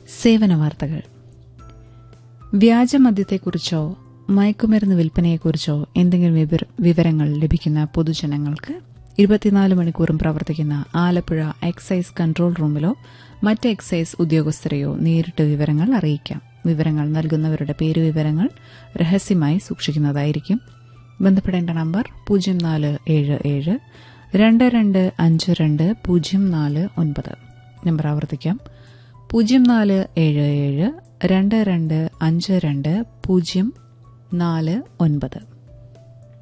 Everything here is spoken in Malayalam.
സേവന വാർത്തകൾ വ്യാജമദ്യത്തെക്കുറിച്ചോ മയക്കുമരുന്ന് വിൽപ്പനയെക്കുറിച്ചോ എന്തെങ്കിലും വിവര- വിവരങ്ങൾ ലഭിക്കുന്ന പൊതുജനങ്ങൾക്ക് ഇരുപത്തിനാല് മണിക്കൂറും പ്രവർത്തിക്കുന്ന ആലപ്പുഴ എക്സൈസ് കൺട്രോൾ റൂമിലോ മറ്റ് എക്സൈസ് ഉദ്യോഗസ്ഥരെയോ നേരിട്ട് വിവരങ്ങൾ അറിയിക്കാം വിവരങ്ങൾ നൽകുന്നവരുടെ പേരുവിവരങ്ങൾ രഹസ്യമായി സൂക്ഷിക്കുന്നതായിരിക്കും ബന്ധപ്പെടേണ്ട നമ്പർ പൂജ്യം നാല് ഏഴ് ഏഴ് രണ്ട് രണ്ട് അഞ്ച് രണ്ട് പൂജ്യം നാല് ഒൻപത് നമ്പർ ആവർത്തിക്കാം പൂജ്യം നാല് ഏഴ് ഏഴ് രണ്ട് രണ്ട് അഞ്ച് രണ്ട് പൂജ്യം നാല് ഒൻപത്